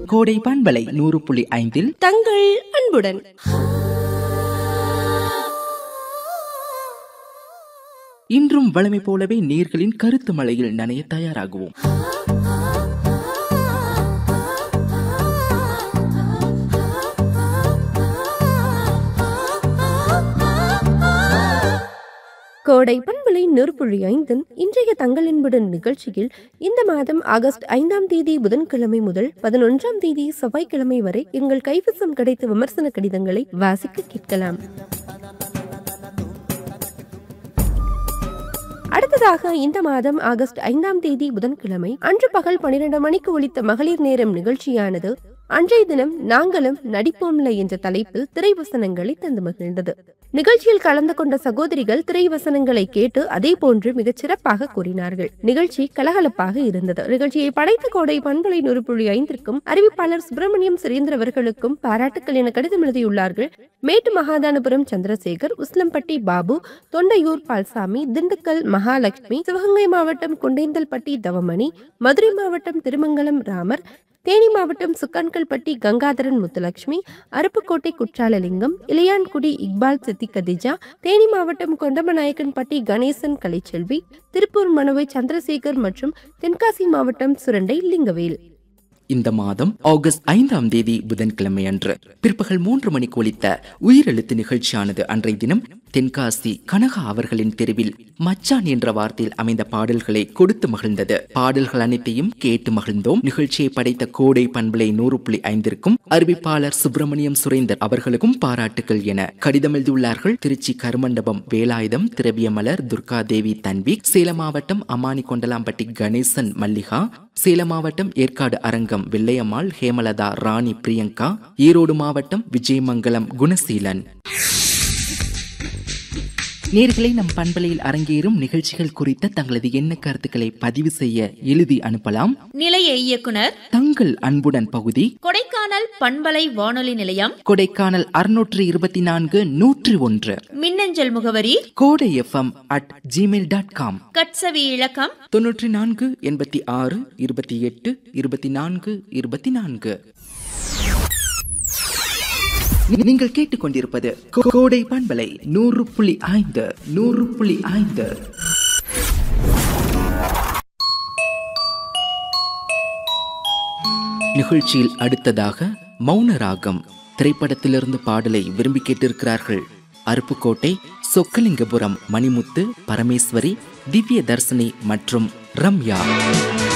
கோடை பண்பலை நூறு புள்ளி ஐந்தில் தங்கள் அன்புடன் இன்றும் வழமை போலவே நீர்களின் கருத்து மழையில் நனைய தயாராகுவோம் கோடை பண்பலை நெருப்புழி ஐந்தின் இன்றைய தங்கள் என்புடன் நிகழ்ச்சியில் இந்த மாதம் ஆகஸ்ட் ஐந்தாம் தேதி புதன்கிழமை முதல் பதினொன்றாம் தேதி செவ்வாய்க்கிழமை வரை எங்கள் கைவசம் கிடைத்த விமர்சன கடிதங்களை வாசிக்க கேட்கலாம் அடுத்ததாக இந்த மாதம் ஆகஸ்ட் ஐந்தாம் தேதி புதன்கிழமை அன்று பகல் பனிரெண்டு மணிக்கு ஒலித்த மகளிர் நேரம் நிகழ்ச்சியானது அன்றைய தினம் நாங்களும் நடிப்போம்ல என்ற தலைப்பில் திரைவசனங்களை தந்து மகிழ்ந்தது நிகழ்ச்சியில் கலந்து கொண்ட சகோதரிகள் திரைவசனங்களை கேட்டு அதே போன்று மிகச் சிறப்பாக கூறினார்கள் நிகழ்ச்சி கலகலப்பாக இருந்தது நிகழ்ச்சியை படைத்த கோடை பண்பலை நூறு ஐந்திற்கும் அறிவிப்பாளர் சுப்பிரமணியம் சுரேந்திர அவர்களுக்கும் பாராட்டுக்கள் என கடிதம் எழுதியுள்ளார்கள் மேட்டு மகாதானபுரம் சந்திரசேகர் உஸ்லம்பட்டி பாபு தொண்டையூர் பால்சாமி திண்டுக்கல் மகாலட்சுமி சிவகங்கை மாவட்டம் குண்டேந்தல்பட்டி தவமணி மதுரை மாவட்டம் திருமங்கலம் ராமர் தேனி மாவட்டம் சுக்கான்கல்பட்டி கங்காதரன் முத்துலட்சுமி அருப்புக்கோட்டை குற்றாலலிங்கம் இளையான்குடி இக்பால் சித்தி கதிஜா தேனி மாவட்டம் கொண்டமநாயக்கன்பட்டி கணேசன் கலைச்செல்வி திருப்பூர் மனுவை சந்திரசேகர் மற்றும் தென்காசி மாவட்டம் சுரண்டை லிங்கவேல் இந்த மாதம் ஆகஸ்ட் ஐந்தாம் தேதி புதன்கிழமை அன்று பிற்பகல் மூன்று மணிக்கு ஒலித்த உயிரெழுத்து நிகழ்ச்சியானது அன்றைய தினம் தென்காசி கனகா அவர்களின் தெருவில் மச்சான் என்ற வார்த்தையில் அமைந்த பாடல்களை கொடுத்து மகிழ்ந்தது பாடல்கள் அனைத்தையும் கேட்டு மகிழ்ந்தோம் நிகழ்ச்சியை படைத்த கோடை பண்பலை நூறு புள்ளி ஐந்திற்கும் அறிவிப்பாளர் சுப்பிரமணியம் சுரேந்தர் அவர்களுக்கும் பாராட்டுகள் என கடிதம் எழுதியுள்ளார்கள் திருச்சி கருமண்டபம் வேலாயுதம் திரவியமலர் துர்கா தேவி தன்வி சேலம் மாவட்டம் அமானி கொண்டலாம்பட்டி கணேசன் மல்லிகா சேலம் மாவட்டம் ஏற்காடு அரங்கம் வெள்ளையம்மாள் ஹேமலதா ராணி பிரியங்கா ஈரோடு மாவட்டம் விஜயமங்கலம் குணசீலன் நேர்களை நம் பண்பலையில் அரங்கேறும் நிகழ்ச்சிகள் குறித்த தங்களது எண்ண கருத்துக்களை பதிவு செய்ய எழுதி அனுப்பலாம் நிலைய இயக்குனர் தங்கள் அன்புடன் பகுதி கொடைக்கானல் பண்பலை வானொலி நிலையம் கொடைக்கானல் அறுநூற்று இருபத்தி நான்கு நூற்றி ஒன்று மின்னஞ்சல் முகவரி Kodai FM at Gmail dot com கட்சவி இலக்கம் தொன்னூற்றி நான்கு எண்பத்தி ஆறு இருபத்தி எட்டு இருபத்தி நான்கு இருபத்தி நான்கு நீங்கள் கேட்டுக்கொண்டிருப்பது கோ- கோடை பண்பலை நூறு புள்ளி ஐந்து நூறு புள்ளி ஐந்து நிகழ்ச்சியில் அடுத்ததாக மௌன ராகம் திரைப்படத்திலிருந்து பாடலை விரும்பி கேட்டிருக்கிறார்கள் அருப்புக்கோட்டை சொக்கலிங்கபுரம் மணிமுத்து பரமேஸ்வரி திவ்ய தர்சினி மற்றும் ரம்யா